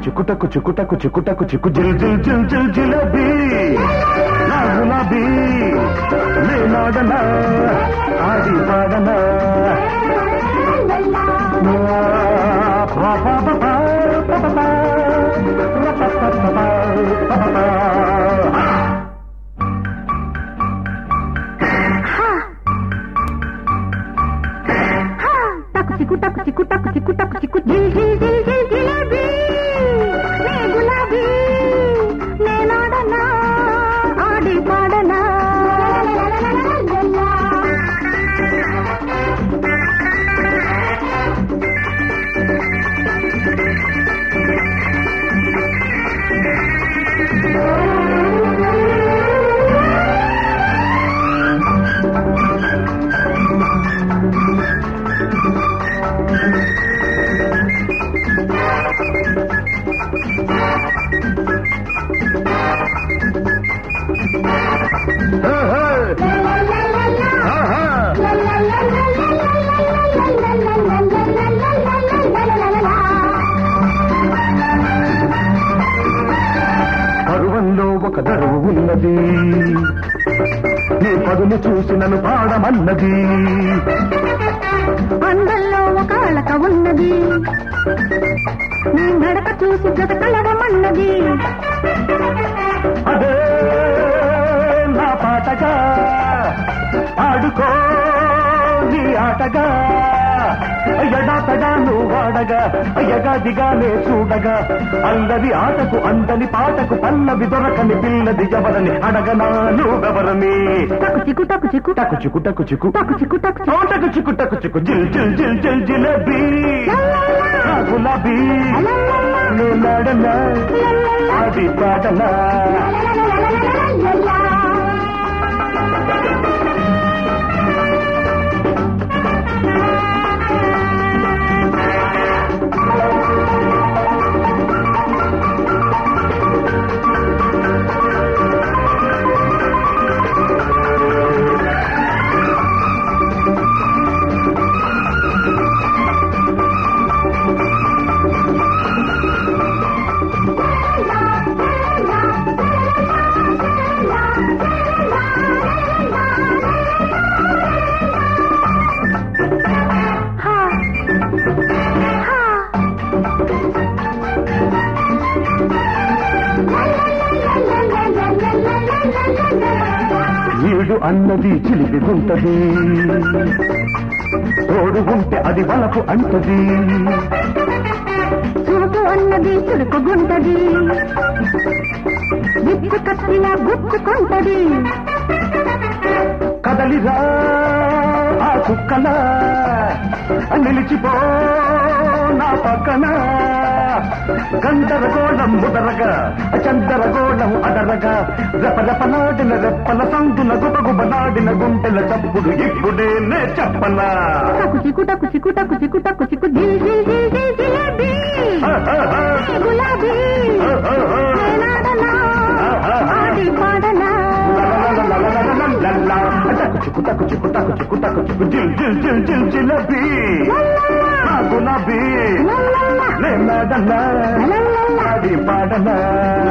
చిక్కుటకు చిక్కుటకు చిక్కుటకు చిక్కు జిల్ జిల్ జిల్ జిల్ జిలేబీ నా గులాబీ నేనాడనా ఆడి పాడనా పా పా పా పా పా పా పా. రా పా పా పా పా పా పా పా. టకు చిక్కు టకు చిక్కు టకు చిక్కు టకు చిక్కు జిల్ జిల్ జిల్ జిల్ జిలేబీ నే గులాబీ నేనాడనా ఆడి పాడనా హే, హే. ఆహా. పరువంలో ఒక దరువు ఉన్నది నీ పదును చూసి నన్ను పాడమన్నది అందంలో ఒక అలక ఉన్నది నీ నడక చూసి జత కలవమన్నది అదే నా పాటగా ఆడుకో నీ ఆటగా ఎడాతగా నువ్వు వాడగా ఎగాదిగానే చూడగా అల్లరి ఆటకు అందని పాటకు పల్లవి దొరకని పిల్లది ఎవరని అడగనా నువ్వెవరని టకు చిక్కు టకు చిక్కు టకు చిక్కు టకు చిక్కు టకు చిక్కు టకు చిక్కు టకు చిక్కు టకు చిక్కు జిల్ జిల్ జిల్ జిల్ జిలేబీ నా గులాబీ నేనాడనా ఆడి పాటనా ఈడు అన్నది చిలిపి ఉంటది తోడు ఉంటే అది వలపు అంటది చూపు అన్నది చురుకుగుంటది విప్పు కత్తిలా గుచ్చుకుంటది కదలిరా ఆ కుక్కల నిలిచిపో నా పక్కన గందరగోళం ముదరగా చందరగోళం అదరగా రెపరెపలాడిన రెప్పల సందున గుబగుబలాడిన గుంటెల చప్పుడు ఇప్పుడే నే చెప్పనా టకు చిక్కు టకు చిక్కు టకు చిక్కు టకు చిక్కు జిల్ జిల్ జిల్ జిల్ జిలేబీ నే గులాబీ నేనాడనా ఆడి పాడనా టకు చిక్కు టకు చిక్కు టకు చిక్కు టకు చిక్కు జిల్ జిల్ జిల్ జిల్ జిలబీ గులాబీ నేనాడన్నా ఆడి పాడనా